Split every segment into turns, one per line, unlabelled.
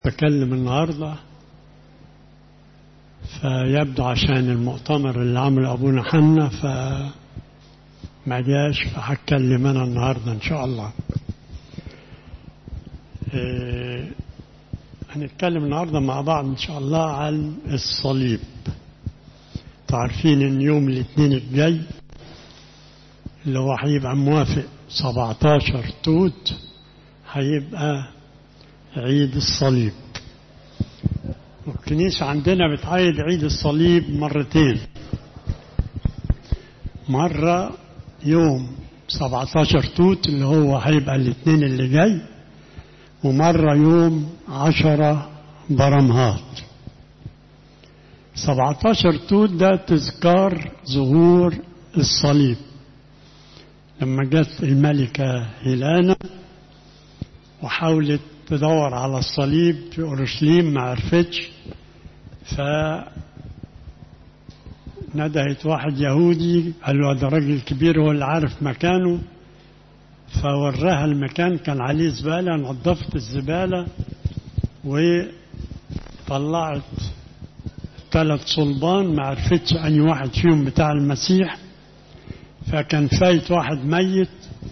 بكلم النهاردة فيبدو عشان المؤتمر اللي عمله أبونا حنا فما جاش فهتكلم أنا النهاردة إن شاء الله إيه هنتكلم النهاردة مع بعض إن شاء الله عن الصليب تعرفين إن يوم الاثنين الجاي اللي هو هيبقى موافق 17 توت هيبقى عيد الصليب والكنيسة عندنا بتعيد عيد الصليب مرتين مرة يوم 17 توت اللي هو هيبقى الاثنين اللي جاي ومرة يوم 10 برمهات 17 توت ده تذكار ظهور الصليب لما جت الملكة هيلانا وحاولت تدور على الصليب في أورشليم ما عرفتش ف ندهت واحد يهودي قال له ده راجل كبير هو اللي عارف مكانه فوراها المكان كان عليه زبالة نظفت الزبالة وطلعت ثلاث صلبان ما عرفتش أي واحد فيهم بتاع المسيح فكان فايت واحد ميت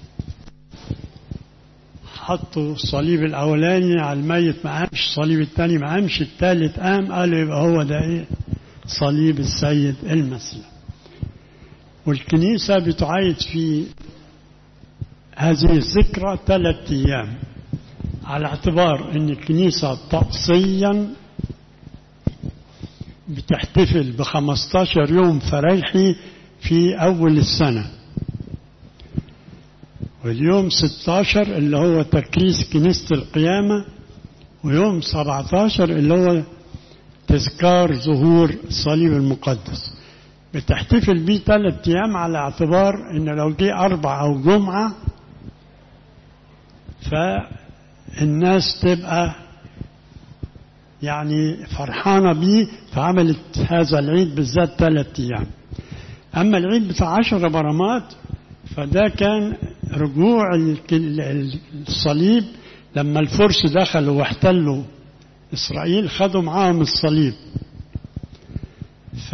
حطوا الصليب الاولاني على الميت ما قامش الصليب الثاني ما قامش الثالث قام قالوا يبقى هو ده ايه صليب السيد المسيح والكنيسه بتعيد في هذه الذكرى ثلاث ايام على اعتبار ان الكنيسه طقسيا بتحتفل ب 15 يوم فريحي في اول السنه واليوم 16 اللي هو تكريس كنيسة القيامة ويوم 17 اللي هو تذكار ظهور الصليب المقدس بتحتفل بيه ثلاث أيام على اعتبار إن لو جه أربع أو جمعة فالناس تبقى يعني فرحانة بيه فعملت هذا العيد بالذات ثلاث أيام أما العيد بتاع عشر برامات فده كان رجوع الصليب لما الفرس دخلوا واحتلوا إسرائيل خدوا معاهم الصليب ف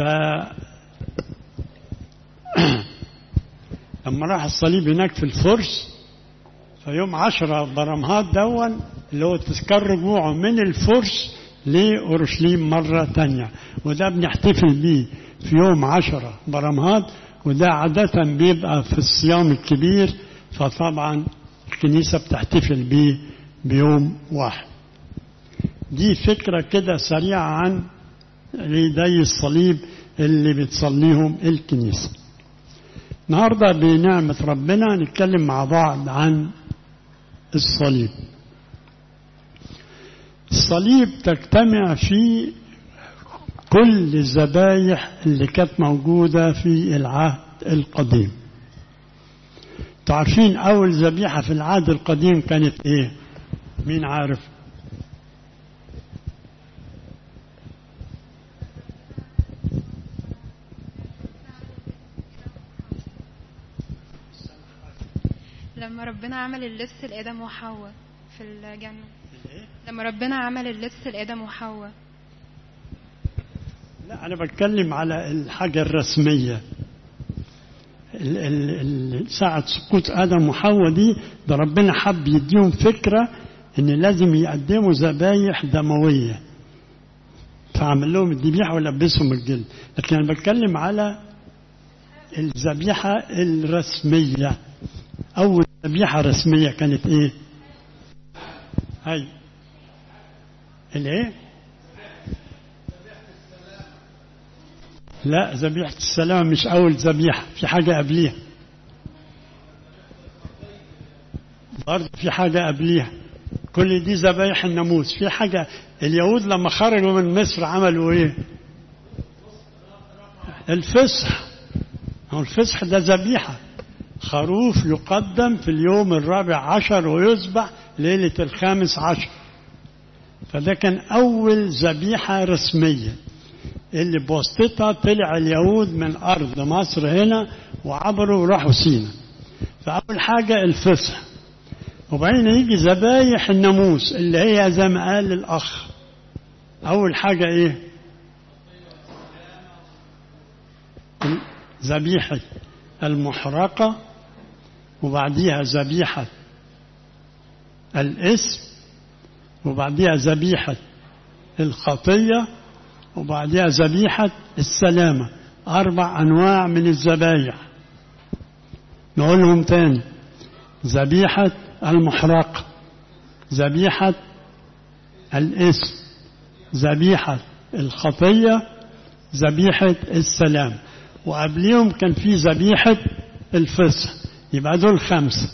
لما راح الصليب هناك في الفرس فيوم عشرة برمهات دون اللي هو تذكر رجوعه من الفرس لأورشليم مرة تانية وده بنحتفل بيه في يوم عشرة برمهات وده عادة بيبقى في الصيام الكبير فطبعا الكنيسة بتحتفل بيه بيوم واحد دي فكرة كده سريعة عن عيدي الصليب اللي بتصليهم الكنيسة النهاردة بنعمة ربنا نتكلم مع بعض عن الصليب الصليب تجتمع فيه كل الذبايح اللي كانت موجودة في العهد القديم تعرفين أول ذبيحة في العهد القديم كانت إيه مين عارف
لما ربنا عمل اللبس لآدم وحواء في الجنة لما ربنا عمل اللبس لآدم وحواء
لا أنا بتكلم على الحاجة الرسمية ساعة سقوط آدم وحواء دي ده ربنا حب يديهم فكرة إن لازم يقدموا ذبايح دموية فعمل لهم الذبيحة ولبسهم الجلد لكن أنا بتكلم على الذبيحة الرسمية أول ذبيحة رسمية كانت إيه؟ هاي الإيه؟ لا ذبيحة السلام مش أول ذبيحة في حاجة قبليها برضه في حاجة قبليها كل دي ذبايح الناموس في حاجة اليهود لما خرجوا من مصر عملوا إيه؟ الفصح هو الفصح ده ذبيحة خروف يقدم في اليوم الرابع عشر ويذبح ليلة الخامس عشر فده كان أول ذبيحة رسمية اللي بواسطتها طلع اليهود من أرض مصر هنا وعبروا وراحوا سينا فأول حاجة الفصح وبعدين يجي ذبايح الناموس اللي هي زي ما قال الأخ أول حاجة إيه ذبيحة المحرقة وبعديها ذبيحة الاسم وبعديها ذبيحة الخطية وبعديها ذبيحة السلامة أربع أنواع من الذبايح نقولهم تاني ذبيحة المحرقة ذبيحة الاسم ذبيحة الخطية ذبيحة السلام وقبليهم كان في ذبيحة الفصح يبقى دول خمسة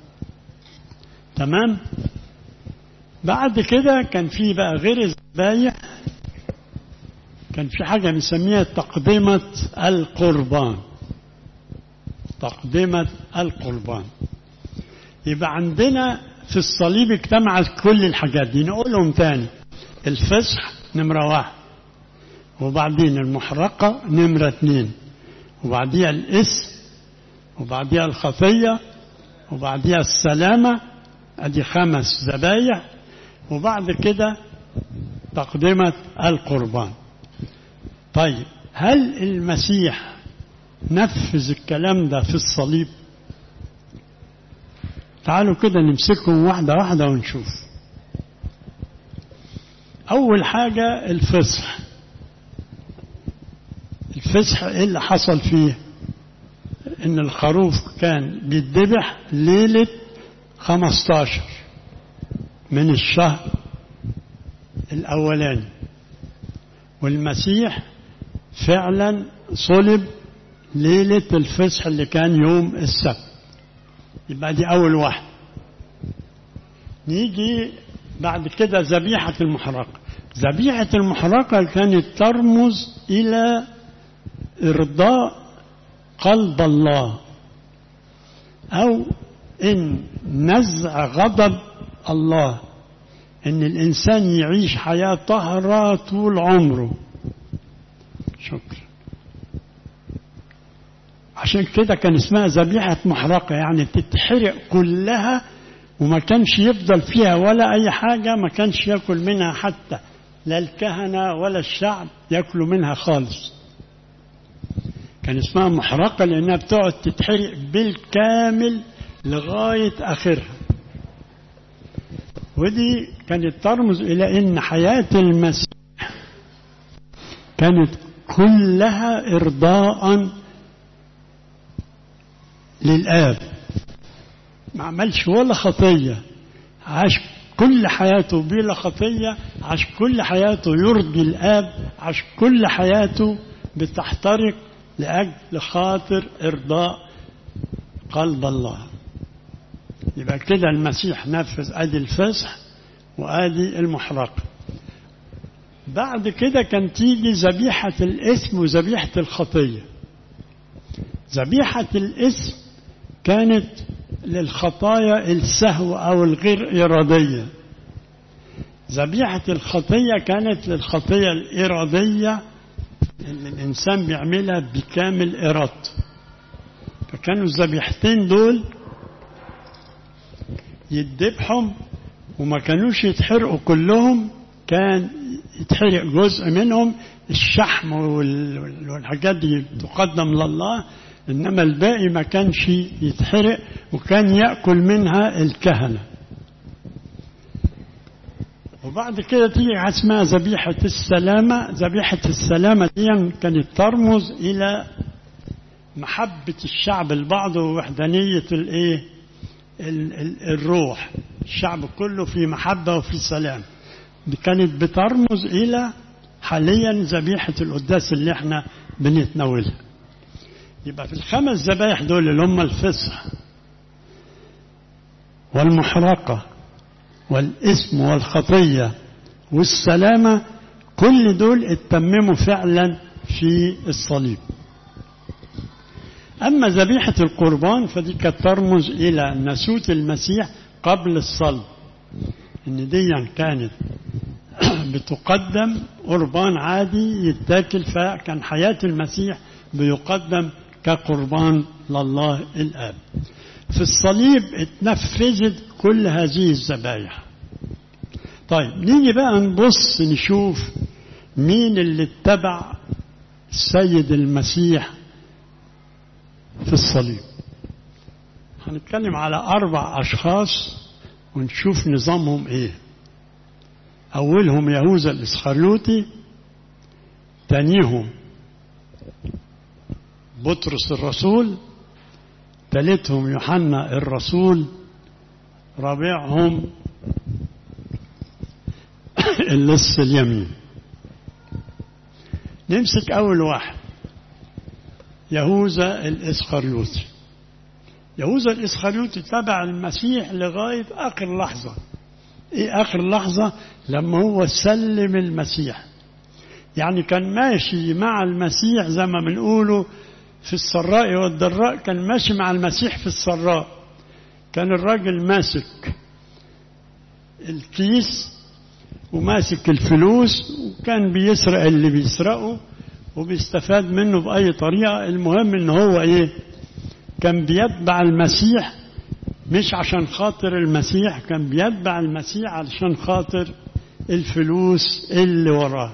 تمام بعد كده كان في بقى غير الذبايح كان في حاجة بنسميها تقدمة القربان تقدمة القربان يبقى عندنا في الصليب اجتمعت كل الحاجات دي نقولهم تاني الفصح نمرة واحد وبعدين المحرقة نمرة اتنين وبعديها الاسم وبعديها الخطية وبعديها السلامة ادي خمس ذبايح وبعد كده تقدمة القربان طيب هل المسيح نفذ الكلام ده في الصليب تعالوا كده نمسكهم واحدة واحدة ونشوف أول حاجة الفصح الفصح إيه اللي حصل فيه إن الخروف كان بيتذبح ليلة 15 من الشهر الأولاني والمسيح فعلا صلب ليلة الفصح اللي كان يوم السبت يبقى دي أول واحد نيجي بعد كده ذبيحة المحرقة ذبيحة المحرقة كانت ترمز إلى إرضاء قلب الله أو إن نزع غضب الله إن الإنسان يعيش حياة طهرة طول عمره شكرا عشان كده كان اسمها ذبيحة محرقة يعني تتحرق كلها وما كانش يفضل فيها ولا أي حاجة ما كانش يأكل منها حتى لا الكهنة ولا الشعب يأكلوا منها خالص كان اسمها محرقة لأنها بتقعد تتحرق بالكامل لغاية آخرها ودي كانت ترمز إلى أن حياة المسيح كانت كلها إرضاء للآب ما عملش ولا خطية عاش كل حياته بلا خطية عاش كل حياته يرضي الآب عاش كل حياته بتحترق لأجل خاطر إرضاء قلب الله يبقى كده المسيح نفذ ادي الفصح وادي المحرقة بعد كده كان تيجي ذبيحة الاسم وذبيحة الخطية ذبيحة الاسم كانت للخطايا السهو أو الغير إرادية ذبيحة الخطية كانت للخطية الإرادية اللي الإنسان بيعملها بكامل إرادته فكانوا الذبيحتين دول يتذبحهم وما كانوش يتحرقوا كلهم كان يتحرق جزء منهم الشحم والحاجات دي تقدم لله انما الباقي ما كانش يتحرق وكان ياكل منها الكهنه وبعد كده تيجي اسمها ذبيحه السلامه ذبيحه السلامه دي كانت ترمز الى محبه الشعب لبعضه ووحدانيه الايه الروح الشعب كله في محبة وفي سلام دي كانت بترمز إلى حاليا ذبيحة القداس اللي احنا بنتناولها يبقى في الخمس ذبايح دول اللي هم الفصح والمحرقة والاسم والخطية والسلامة كل دول اتمموا فعلا في الصليب أما ذبيحة القربان فدي كانت ترمز إلى نسوت المسيح قبل الصلب إن دي كانت بتقدم قربان عادي يتاكل فكان حياة المسيح بيقدم كقربان لله الآب في الصليب اتنفذت كل هذه الذبايح طيب نيجي بقى نبص نشوف مين اللي اتبع السيد المسيح في الصليب هنتكلم على أربع أشخاص ونشوف نظامهم إيه أولهم يهوذا الإسخريوطي تانيهم بطرس الرسول ثالثهم يوحنا الرسول رابعهم اللص اليمين نمسك أول واحد يهوذا الإسخريوطي يهوذا الإسخريوطي تبع المسيح لغاية آخر لحظة إيه آخر لحظة لما هو سلم المسيح يعني كان ماشي مع المسيح زي ما بنقوله في السراء والضراء كان ماشي مع المسيح في السراء كان الراجل ماسك الكيس وماسك الفلوس وكان بيسرق اللي بيسرقه وبيستفاد منه بأي طريقة المهم ان هو ايه كان بيتبع المسيح مش عشان خاطر المسيح كان بيتبع المسيح علشان خاطر الفلوس اللي وراه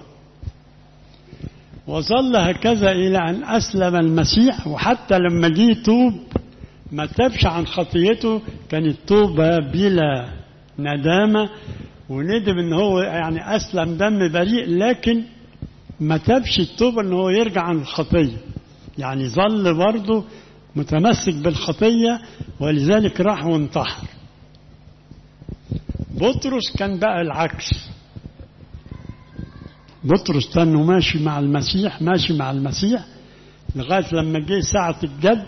وظل هكذا إلى أن أسلم المسيح وحتى لما جه يتوب ما تابش عن خطيته كانت توبة بلا ندامة وندم ان هو يعني أسلم دم بريء لكن ما تابش التوبة ان هو يرجع عن الخطية يعني ظل برضه متمسك بالخطية ولذلك راح وانتحر بطرس كان بقى العكس بطرس كان ماشي مع المسيح ماشي مع المسيح لغاية لما جه ساعة الجد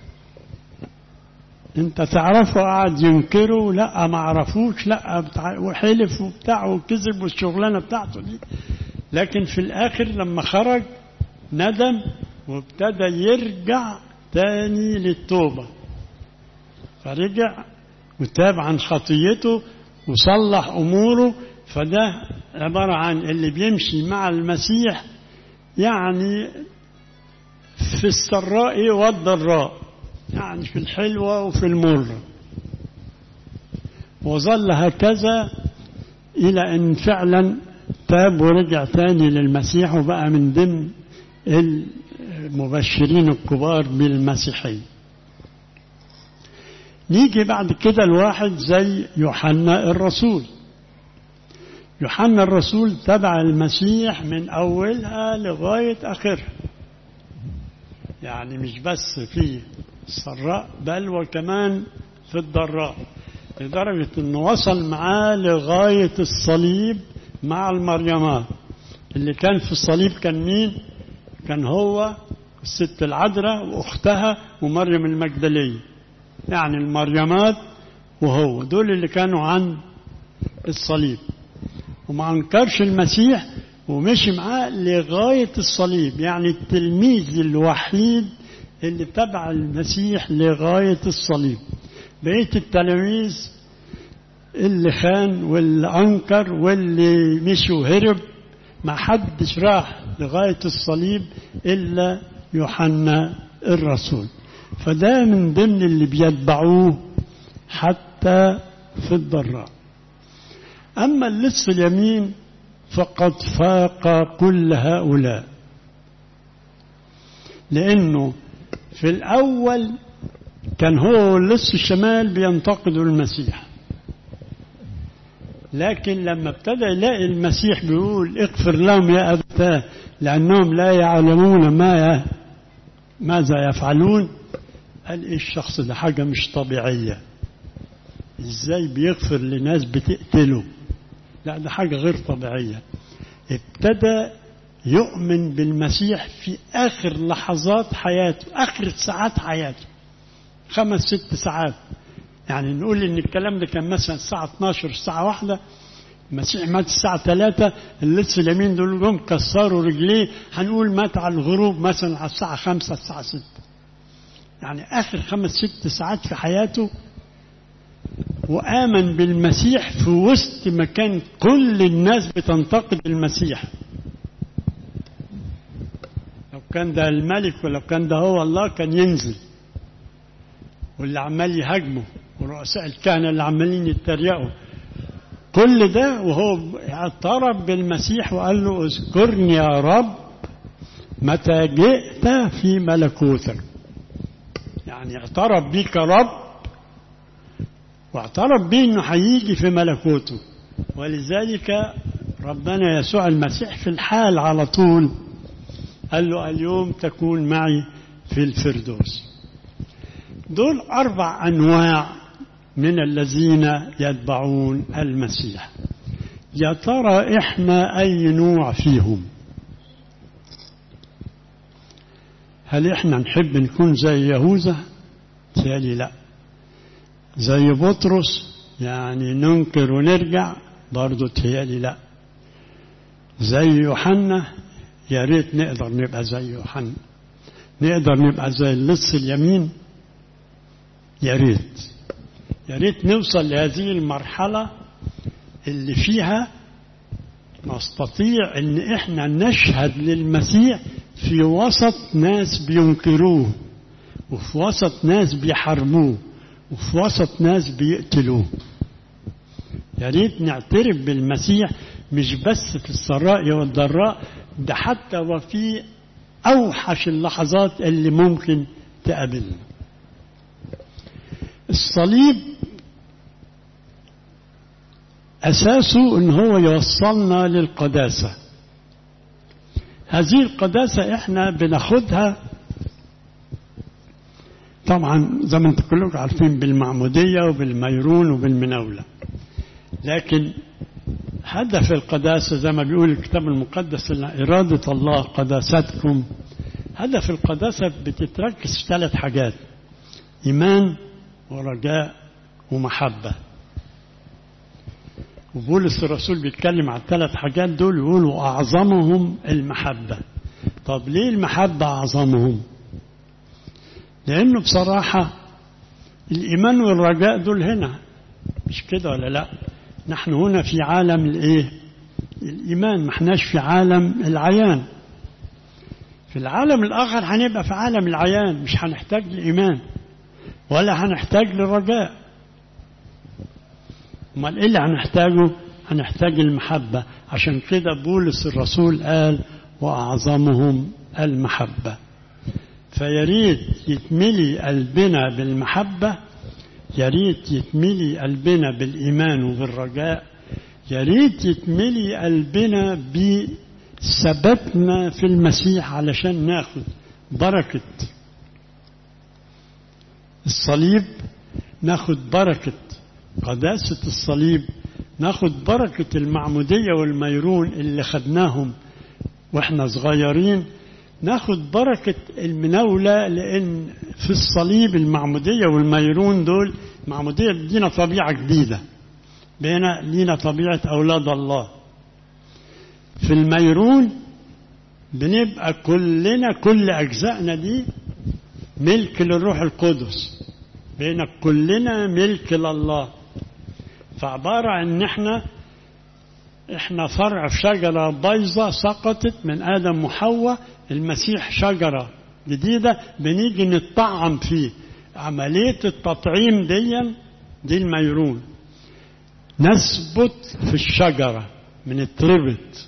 انت تعرفه قعد ينكره لا ما عرفوش لا بتاع وحلف وبتاع وكذب والشغلانة بتاعته دي لكن في الآخر لما خرج ندم وابتدى يرجع تاني للتوبة فرجع وتاب عن خطيته وصلح أموره فده عبارة عن اللي بيمشي مع المسيح يعني في السراء والضراء يعني في الحلوة وفي المرة وظل هكذا إلى أن فعلا تاب ورجع تاني للمسيح وبقى من ضمن المبشرين الكبار بالمسيحية نيجي بعد كده الواحد زي يوحنا الرسول يوحنا الرسول تبع المسيح من أولها لغاية آخرها يعني مش بس في السراء بل وكمان في الضراء لدرجة أنه وصل معاه لغاية الصليب مع المريمات اللي كان في الصليب كان مين؟ كان هو الست العذراء وأختها ومريم المجدلية يعني المريمات وهو دول اللي كانوا عن الصليب وما أنكرش المسيح ومشي معاه لغاية الصليب يعني التلميذ الوحيد اللي تبع المسيح لغاية الصليب بقية التلاميذ اللي خان واللي أنكر واللي مشي وهرب ما حدش راح لغاية الصليب إلا يوحنا الرسول فده من ضمن اللي بيتبعوه حتى في الضراء أما اللص اليمين فقد فاق كل هؤلاء لأنه في الأول كان هو اللص الشمال بينتقدوا المسيح لكن لما ابتدى يلاقي المسيح بيقول اغفر لهم يا أبتاه لأنهم لا يعلمون ما ماذا يفعلون قال إيه الشخص ده حاجة مش طبيعية إزاي بيغفر لناس بتقتله لا ده حاجة غير طبيعية ابتدى يؤمن بالمسيح في آخر لحظات حياته آخر ساعات حياته خمس ست ساعات يعني نقول إن الكلام ده كان مثلا الساعة 12 الساعة واحدة المسيح مات الساعة 3 اللص اليمين دول جم كسروا رجليه هنقول مات على الغروب مثلا على الساعة 5 الساعة 6 يعني آخر خمس ست ساعات في حياته وآمن بالمسيح في وسط مكان كل الناس بتنتقد المسيح لو كان ده الملك ولو كان ده هو الله كان ينزل واللي عمال يهاجمه ورؤساء الكهنة اللي عمالين يتريقوا كل ده وهو اعترف بالمسيح وقال له اذكرني يا رب متى جئت في ملكوتك يعني اعترف بيك يا رب واعترف بيه انه هيجي في ملكوته ولذلك ربنا يسوع المسيح في الحال على طول قال له اليوم تكون معي في الفردوس دول اربع انواع من الذين يتبعون المسيح يا ترى احنا اي نوع فيهم هل احنا نحب نكون زي يهوذا تالي لا زي بطرس يعني ننكر ونرجع برضه تهيالي لا زي يوحنا يا ريت نقدر نبقى زي يوحنا نقدر نبقى زي اللص اليمين يا ريت يا ريت نوصل لهذه المرحلة اللي فيها نستطيع ان احنا نشهد للمسيح في وسط ناس بينكروه وفي وسط ناس بيحاربوه وفي وسط ناس بيقتلوه يا ريت نعترف بالمسيح مش بس في السراء والضراء ده حتى وفي اوحش اللحظات اللي ممكن تقابلنا الصليب اساسه ان هو يوصلنا للقداسه هذه القداسه احنا بناخدها طبعا زي ما انتم كلكم عارفين بالمعموديه وبالميرون وبالمناوله لكن هدف القداسه زي ما بيقول الكتاب المقدس ان اراده الله قداستكم هدف القداسه بتتركز في ثلاث حاجات ايمان ورجاء ومحبه وبولس الرسول بيتكلم على الثلاث حاجات دول يقولوا أعظمهم المحبة طب ليه المحبة أعظمهم لأنه بصراحة الإيمان والرجاء دول هنا مش كده ولا لا نحن هنا في عالم الإيه الإيمان ما احناش في عالم العيان في العالم الآخر هنبقى في عالم العيان مش هنحتاج لإيمان ولا هنحتاج للرجاء امال ايه اللي هنحتاجه هنحتاج المحبة عشان كده بولس الرسول قال وأعظمهم المحبة فيريد يتملي قلبنا بالمحبة يريد يتملي قلبنا بالإيمان وبالرجاء يريد يتملي قلبنا بثباتنا في المسيح علشان ناخد بركة الصليب ناخد بركة قداسة الصليب ناخد بركة المعمودية والميرون اللي خدناهم واحنا صغيرين ناخد بركة المناولة لأن في الصليب المعمودية والميرون دول المعمودية بيدينا طبيعة جديدة بينا لينا طبيعة أولاد الله في الميرون بنبقى كلنا كل أجزائنا دي ملك للروح القدس بين كلنا ملك لله فعبارة عن ان احنا احنا فرع في شجرة بايظة سقطت من آدم وحواء المسيح شجرة جديدة بنيجي نطعم فيه عملية التطعيم دي دي الميرون نثبت في الشجرة بنتربط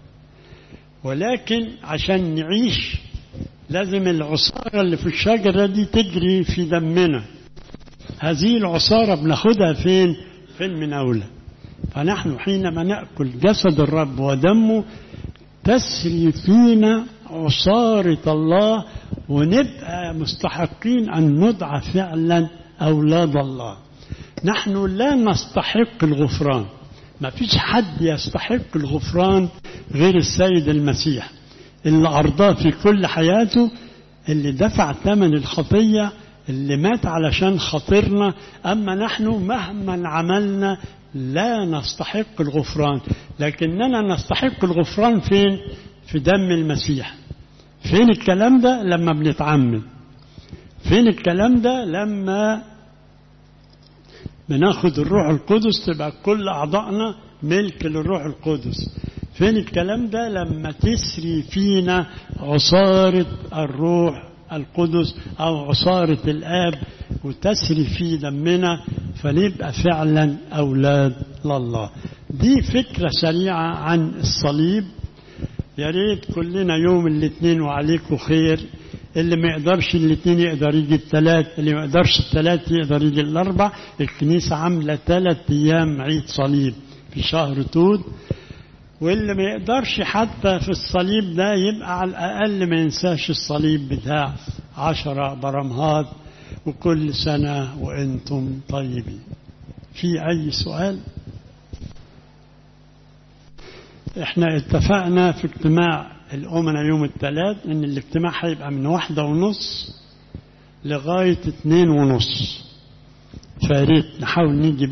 ولكن عشان نعيش لازم العصارة اللي في الشجرة دي تجري في دمنا هذه العصارة بناخدها فين في المناولة فنحن حينما نأكل جسد الرب ودمه تسري فينا عصارة الله ونبقى مستحقين أن ندعى فعلا أولاد الله نحن لا نستحق الغفران ما فيش حد يستحق الغفران غير السيد المسيح اللي أرضاه في كل حياته اللي دفع ثمن الخطية اللي مات علشان خاطرنا أما نحن مهما عملنا لا نستحق الغفران لكننا نستحق الغفران فين في دم المسيح فين الكلام ده لما بنتعمد فين الكلام ده لما بناخد الروح القدس تبقى كل أعضائنا ملك للروح القدس فين الكلام ده لما تسري فينا عصارة الروح القدس أو عصارة الآب وتسري في دمنا فنبقى فعلا أولاد لله دي فكرة سريعة عن الصليب يا ريت كلنا يوم الاثنين وعليكم خير اللي ما يقدرش الاثنين يقدر يجي الثلاث اللي ما يقدرش الثلاث يقدر يجي الاربع الكنيسة عاملة ثلاث ايام عيد صليب في شهر توت واللي ما يقدرش حتى في الصليب ده يبقى على الأقل ما ينساش الصليب بتاع عشرة برمهات وكل سنة وأنتم طيبين في أي سؤال احنا اتفقنا في اجتماع الأمنا يوم الثلاث ان الاجتماع هيبقى من واحدة ونص لغاية اتنين ونص فياريت نحاول نيجي